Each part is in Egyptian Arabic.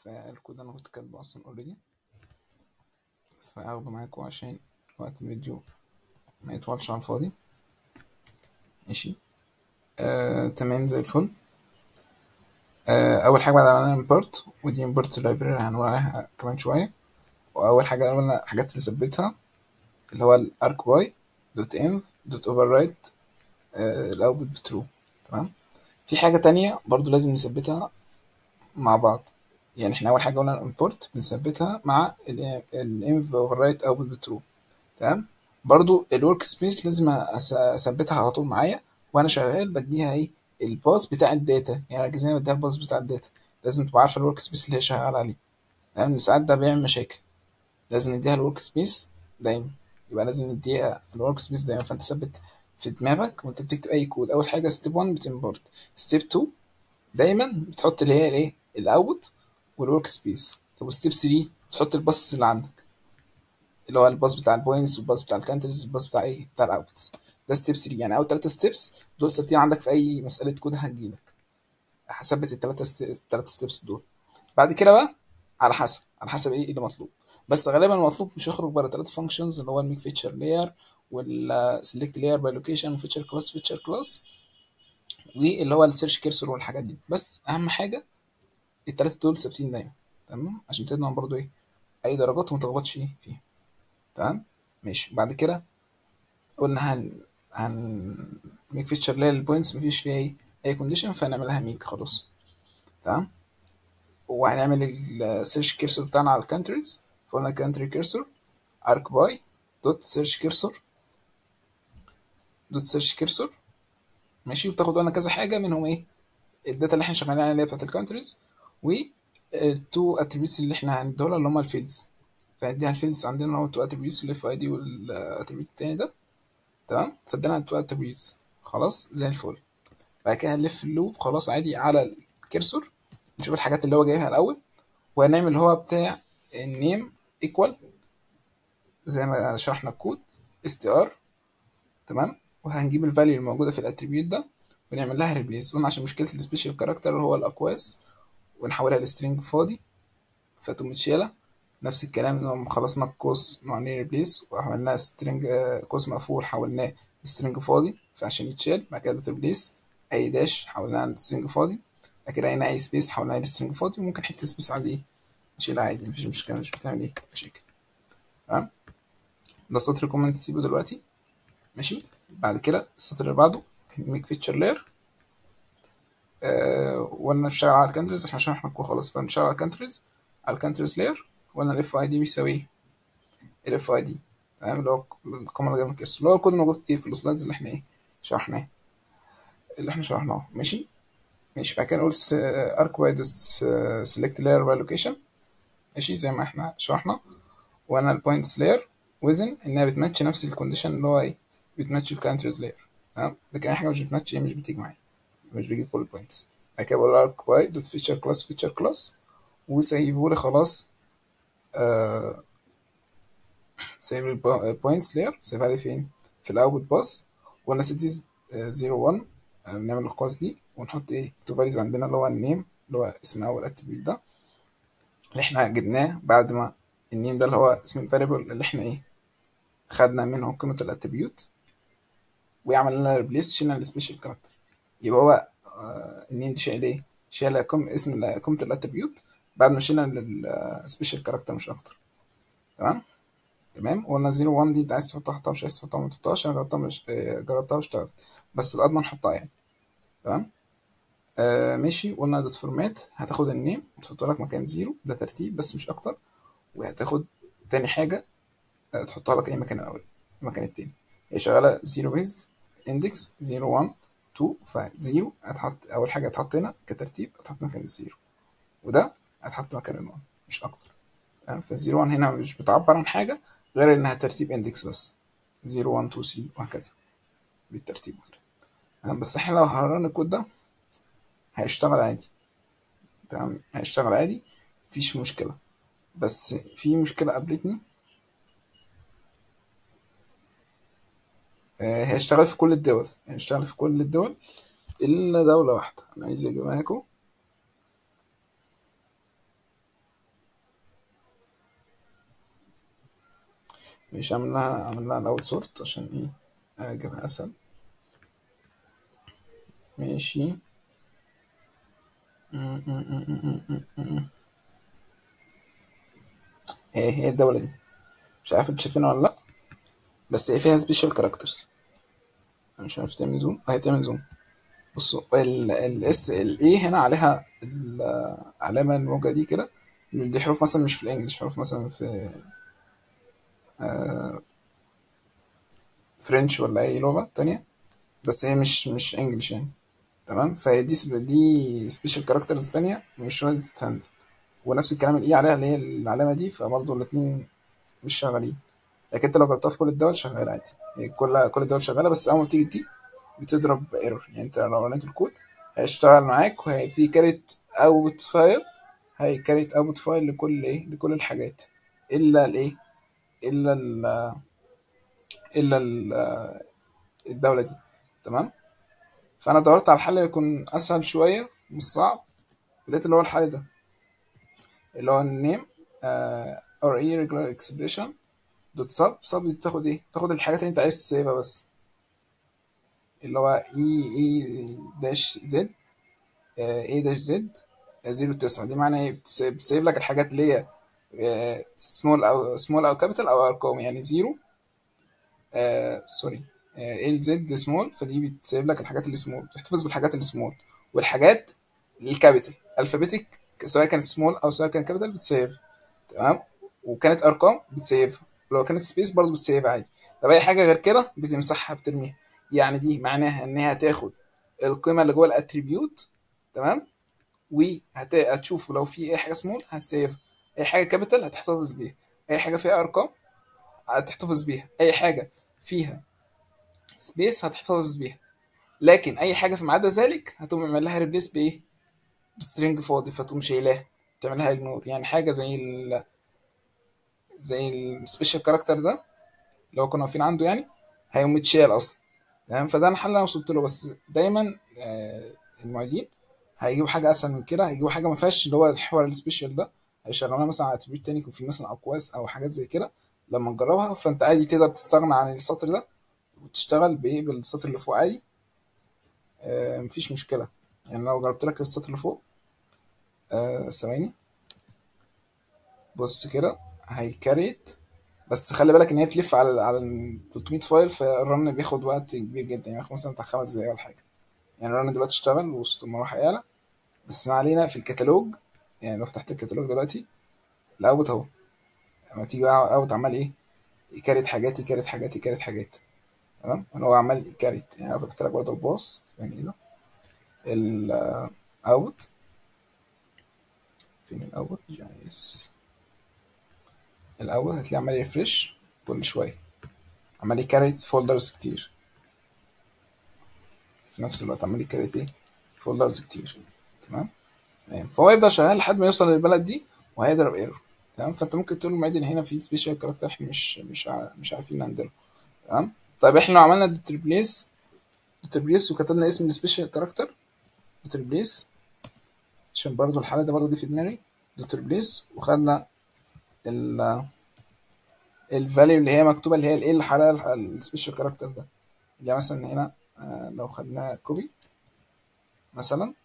فالكود انا كنت كاتبه اصلا اوريدي فاخده معاكم عشان وقت الفيديو ما يطولش على الفاضي ماشي آه، تمام زي الفل آه، اول حاجه بعد عملنا امبورت ودي امبورت لايبراري هنقول عليها كمان شويه واول حاجه قلنا الحاجات اللي ثبتها اللي هو الارك باي دوت انف دوت اوفر رايت الاوتبوت بترو تمام في حاجه تانية برضو لازم نثبتها مع بعض يعني احنا اول حاجه قلنا الامبورت بنثبتها مع الانف اوفر رايت اوتبوت بترو تمام برضو الورك سبيس لازم أس- اثبتها على طول معايا وانا شغال بديها ايه الباس بتاع الداتا يعني ركز هنا بديها الباس بتاع الداتا لازم تبقى عارفه الورك سبيس اللي هي شغاله عليه تمام ساعات ده بيعمل مشاكل لازم نديها الورك سبيس دايما يبقى لازم نديها الورك سبيس دايما فانت ثبت في دماغك وانت بتكتب اي كود اول حاجه ستيب 1 بتمبورت ستيب 2 دايما بتحط اللي هي الايه الاوت والورك سبيس طب ستيب 3 بتحط الباص اللي عندك اللي هو الباص بتاع البوينتس والباص بتاع الكانترز والباص بتاع ايه بتاع الاوتس ده ستيب 3 يعني اول ثلاثه ستيبس دول ثابتين عندك في اي مساله كود هتجيلك هثبت الثلاثه الثلاثه ستيبس دول بعد كده بقى على حسب على حسب ايه اللي مطلوب بس غالبا المطلوب مش هيخرج بره ثلاثه فانكشنز اللي هو الميك فيتشر لاير والسلكت لاير باي لوكيشن وفيتشر كلاس فيتشر كلاس واللي هو السيرش كيرسور والحاجات دي بس اهم حاجه الثلاثه دول ثابتين دايما تمام عشان تضمن برضو ايه اي درجات وما تغلطش ايه فيها تمام ماشي بعد كده قلنا هن هن ميك فيتشر لاير البوينتس مفيش فيها ايه اي كونديشن فهنعملها ميك خلاص تمام وهنعمل السيرش كيرسور بتاعنا على الكانتريز فقلنا كانتري كيرسور ارك باي دوت سيرش كيرسور دوت سيرش كيرسور ماشي وبتاخد لنا كذا حاجه منهم ايه الداتا اللي احنا شغالين عليها اللي هي بتاعت الكانتريز والتو اتريبيوتس اللي احنا هنديها اللي هم الفيلدز فنديها الفيلدز عندنا اللي هو تو اتريبيوتس الاف اي دي والاتريبيوت التاني ده تمام فادانا التو اتريبيوتس خلاص زي الفل بعد كده هنلف اللوب خلاص عادي على الكيرسور نشوف الحاجات اللي هو جايبها الاول وهنعمل اللي هو بتاع النيم ايكوال زي ما شرحنا الكود str تمام وهنجيب الفاليو الموجوده في الاتريبيوت ده ونعمل لها ريبليس قلنا عشان مشكله السبيشال كاركتر هو الاقواس ونحولها لسترينج فاضي فتقوم متشاله نفس الكلام لما خلصنا القوس وعملنا ريبليس وعملنا سترينج قوس مقفول حولناه لسترينج فاضي فعشان يتشال بعد كده ريبليس اي داش حولناها لسترينج فاضي بعد كده هنا اي سبيس حولناها لسترينج فاضي وممكن حته سبيس عادي ايه نشيلها عادي مفيش مشكله مش بتعمل ايه مشاكل تمام ده سطر كومنت تسيبه دلوقتي ماشي بعد كده السطر اللي بعده ميك فيتشر لاير آه وقلنا نشتغل على الكانتريز احنا شرحنا الكود خلاص فنشتغل على الكانتريز على الكانتريز لاير وقلنا الاف اي دي بيساوي ايه الاف اي دي تمام اللي هو القيمه اللي جنب الكيرسور اللي هو الكود الموجود ايه في السلايدز اللي احنا ايه شرحناه اللي احنا شرحناه ماشي ماشي بعد كده نقول ارك باي دوت سيلكت لاير باي لوكيشن ماشي زي ما احنا شرحنا وانا البوينتس لاير وزن انها بتماتش نفس الكونديشن اللي هو ايه بتماتش الكانتريز لاير تمام لكن اي حاجه مش بتماتش هي مش بتيجي معايا مش بيجيب كل البوينتس بعد كده بقول ارك باي دوت فيتشر كلاس فيتشر كلاس وسيبهولي خلاص آه سايب البوينتس لاير سايبها لي فين في الاوتبوت باس ولا سيتيز 01 نعمل القوس دي ونحط ايه تو فاليوز عندنا اللي هو النيم اللي هو اسم اول اتريبيوت ده اللي احنا جبناه بعد ما النيم ده اللي هو اسم الفاريبل اللي احنا ايه خدنا منه قيمة الاتريبيوت ويعمل لنا ريبليس شلنا السبيشال كاركتر يبقى هو آه النيم دي شايل ايه؟ شايل قيم اسم قيمة الاتريبيوت بعد ما شلنا السبيشال كاركتر مش اكتر تمام تمام وقلنا 0 1 دي انت عايز تحطها حطها مش عايز تحطها ما تحطهاش انا جربتها مش آه جربتها واشتغلت بس الاضمن حطها يعني تمام آه ماشي قلنا دوت فورمات هتاخد النيم وتحط لك مكان زيرو ده ترتيب بس مش اكتر وهتاخد تاني حاجة آه تحطها لك اي مكان الاول المكان التاني هي شغالة زيرو بيزد اندكس زيرو 1 2 فزيرو هتحط اول حاجة هتحط هنا كترتيب هتحط مكان الزيرو وده هتحط مكان الوان مش اكتر تمام فالزيرو 1 هنا مش بتعبر عن حاجة غير انها ترتيب اندكس بس زيرو 1 2 3 وهكذا بالترتيب تمام بس احنا لو حررنا الكود ده هيشتغل عادي تمام هيشتغل عادي مفيش مشكلة بس في مشكلة قابلتني آه هيشتغل في كل الدول هيشتغل في كل الدول إلا دولة واحدة أنا عايز أجيبها لكم مش اعمل لها اعمل لها الاول سورت عشان ايه اجيبها اسهل ماشي م- م- م- م- م- م- م. هي هي الدولة دي مش عارف انت شايفينها ولا لا بس هي فيها سبيشال كاركترز مش عارف تعمل زوم اه هي تعمل زوم بصوا الاس الاي هنا عليها العلامة الموجة دي كده دي حروف مثلا مش في الانجليش حروف مثلا في فرنش ولا اي لغة تانية بس هي مش مش انجليش يعني تمام فهي دي سب- دي سبيشال كاركترز تانية مش راضية تتهندل ونفس الكلام الاي عليها اللي هي العلامة دي فبرضه الاتنين مش شغالين لكن انت لو جربتها في كل الدول شغالة عادي هي كل كل الدول شغالة بس أول ما بتيجي دي بتضرب ايرور يعني انت لو رنيت الكود هيشتغل معاك وهيبتدي كاريت اوت فايل هيكاريت اوت فايل لكل ايه لكل الحاجات الا الايه الا ال الا ال- الدولة دي تمام فانا دورت على الحل يكون اسهل شوية مش صعب لقيت اللي هو الحل ده اللي هو النيم اور اي ريجولار اكسبريشن دوت سب سب دي بتاخد ايه بتاخد الحاجات اللي انت عايز تسيبها بس اللي هو اي اي داش زد اي داش زد زيرو تسعة دي معنى ايه بتس- بتسيب لك الحاجات اللي هي سمول او سمول او كابيتال او ارقام يعني زيرو آه سوري ال زد سمول فدي بتسيب لك الحاجات اللي سمول بتحتفظ بالحاجات اللي سمول والحاجات الكابيتال الفابيتك سواء كانت سمول او سواء كانت كابيتال بتسيف تمام وكانت ارقام بتسيفها ولو كانت سبيس برضه بتسيفها عادي طب اي حاجه غير كده بتمسحها بترميها يعني دي معناها ان هي هتاخد القيمه اللي جوه الاتريبيوت تمام وهتشوف لو في اي حاجه سمول هتسيفها اي حاجه كابيتال هتحتفظ بيها اي حاجه فيها ارقام هتحتفظ بيها اي حاجه فيها سبيس هتحتفظ بيها لكن اي حاجه فيما عدا ذلك هتقوم عامل لها ريبليس بايه بسترنج فاضي فتقوم شايلاها تعمل لها اجنور يعني حاجه زي ال زي السبيشال كاركتر ده اللي هو كنا واقفين عنده يعني هيقوم متشال اصلا تمام فده الحل اللي انا وصلت له بس دايما آه، المعيدين هيجيبوا حاجه اسهل من كده هيجيبوا حاجه ما فيهاش اللي هو الحوار السبيشال ده هيشغلوها مثلا على اتريبيوت تاني يكون في مثلا اقواس او حاجات زي كده لما تجربها فانت عادي تقدر تستغنى عن السطر ده وتشتغل بايه بالسطر اللي فوق عادي آه مفيش مشكله يعني لو جربت لك السطر اللي فوق آه ثواني بص كده هيكريت بس خلي بالك ان هي تلف على على ال 300 فايل فالرن بياخد وقت كبير جدا يعني ياخد مثلا بتاع خمس دقايق ولا حاجه يعني الرن دلوقتي اشتغل وصوت المروحه يعلى بس ما علينا في الكتالوج يعني لو فتحت الكتالوج دلوقتي الاوت اهو لما تيجي بقى الاوت عمال ايه يكريت حاجات يكريت حاجات يكريت حاجات تمام انا هو عمال يكريت يعني لو فتحت لك برضه الباص يعني ايه ده الاوت فين الاوت جايز الاول هتلاقيه عمال يفرش كل شويه عمال يكريت فولدرز كتير في نفس الوقت عمال يكريت ايه فولدرز كتير تمام تمام فهو يفضل شغال لحد ما يوصل للبلد دي وهيضرب ايرور تمام فانت ممكن تقول للمعيد ان هنا في سبيشال كاركتر احنا مش مش ع- مش عارفين نهندله تمام طيب احنا لو عملنا دوت ريبليس دوت ريبليس وكتبنا اسم السبيشال كاركتر دوت ريبليس عشان برضو الحالة ده برضو جه في دماغي دوت ريبليس وخدنا ال الفاليو اللي هي مكتوبة اللي هي الايه اللي حالها السبيشال كاركتر ده اللي هي مثلا هنا آه، لو خدنا كوبي مثلا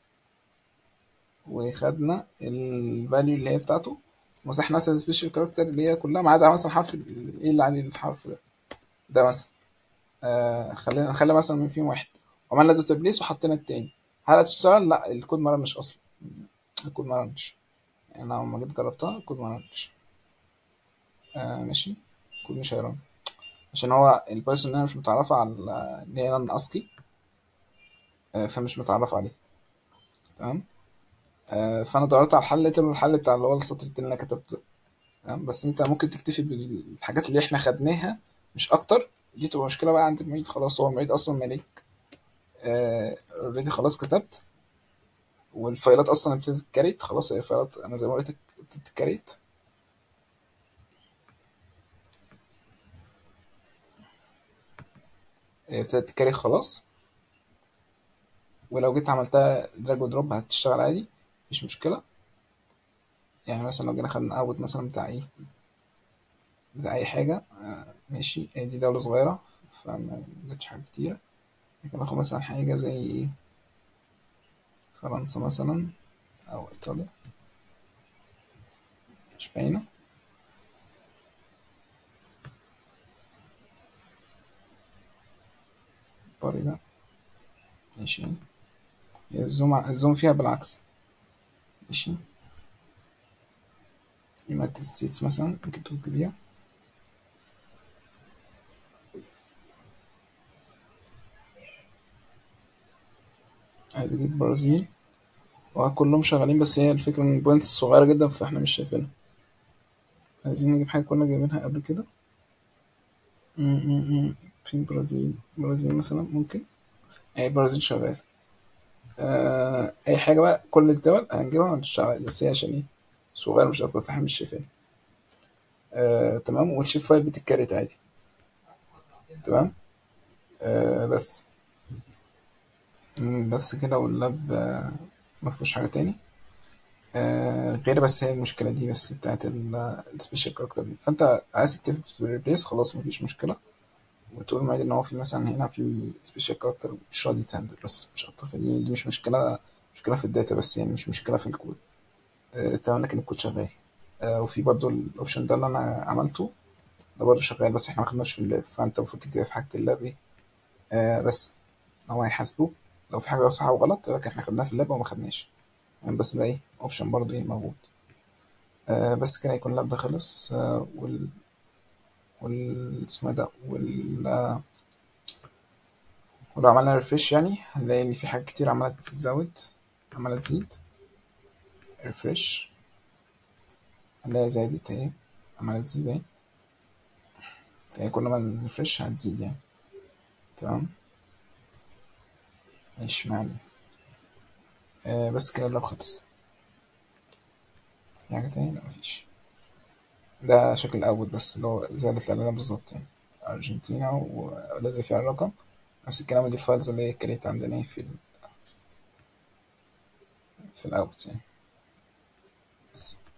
وخدنا الفاليو اللي هي بتاعته مسحنا مثلا السبيشال كاركتر اللي هي كلها ما عدا مثلا حرف ال- ايه اللي عليه الحرف ده ده مثلا آه خلينا نخلي مثلا من فيهم واحد وعملنا دوت ريبليس وحطينا التاني هل هتشتغل؟ لا الكود ما رنش اصلا الكود ما رنش يعني انا لما جيت جربتها الكود ما رنش آه ماشي الكود مش هيرن عشان هو البايثون هنا مش متعرفة على ال- اللي هي رن اسكي آه فمش متعرف عليه تمام آه فانا دورت على الحل لقيت له الحل بتاع اللي هو السطر التاني اللي انا كتبته ده. تمام بس انت ممكن تكتفي بالحاجات اللي احنا خدناها مش اكتر دي تبقى مشكله بقى عند المعيد خلاص هو المعيد اصلا مالك اوريدي خلاص كتبت والفايلات اصلا ابتدت تتكريت خلاص هي الفايلات انا زي ما قلت لك ابتدت تتكريت آه، ابتدت تتكريت خلاص ولو جيت عملتها دراج ودروب هتشتغل عادي مفيش مشكله يعني مثلا لو جينا خدنا اوت مثلا بتاع ايه بتاع أي حاجة آه، ماشي هي دي دولة صغيرة فما جاتش حاجة كتيرة ممكن ناخد مثلا حاجة زي ايه فرنسا مثلا أو إيطاليا مش باينة باري بقى ماشي هي الزوم الزوم فيها بالعكس ماشي يونايتد ستيتس مثلا ممكن تكون كبيرة عايز اجيب برازيل وكلهم شغالين بس هي الفكرة ان البوينتس صغيرة جدا فاحنا مش شايفينها عايزين نجيب حاجة كنا جايبينها قبل كده م- م- م. في البرازيل البرازيل مثلا ممكن اي البرازيل شغال آه اي حاجة بقى كل الدول هنجيبها ونشتغل بس هي عشان ايه صغيرة مش اكتر فاحنا مش شايفينها آه تمام والشيب فايل بتتكرت عادي تمام آه بس مم، بس كده واللاب آه مفيهوش حاجة تاني آه غير بس هي المشكلة دي بس بتاعت السبيشال كاركتر دي فانت عايز تكتب ريبليس خلاص مفيش مشكلة وتقول معيد ان هو في مثلا هنا في سبيشال كاركتر مش راضي يتهندل بس مش اكتر فدي دي مش مشكلة مشكلة في الداتا بس يعني مش مشكلة في الكود آه تمام لكن الكود شغال آه وفي برضو الاوبشن ده اللي انا عملته ده برضه شغال بس احنا ما خدناش في اللاب فانت المفروض تكتب في حاجة اللاب ايه آه بس هو هيحاسبوك لو في حاجة صح أو غلط يقول لك احنا خدناها في اللاب وما خدناش يعني بس ده ايه اوبشن برضه ايه موجود آه بس كده يكون اللاب ده خلص آه وال وال اسمه إيه ده وال آه ولو عملنا ريفريش يعني هنلاقي ان في حاجات كتير عمالة تتزود عمالة تزيد ريفريش هنلاقي زادت اهي عمالة تزيد اهي فهي كل ما نريفريش هتزيد يعني تمام ماشي معلم آه بس كده اللاب خلص في حاجة تانية لا مفيش ده شكل الأول بس اللي هو زادت الإعلانات بالظبط يعني أرجنتينا ولازم فيها الرقم نفس الكلام دي الفايلز اللي هي كريت عندنا إيه في ال في الأوت يعني بس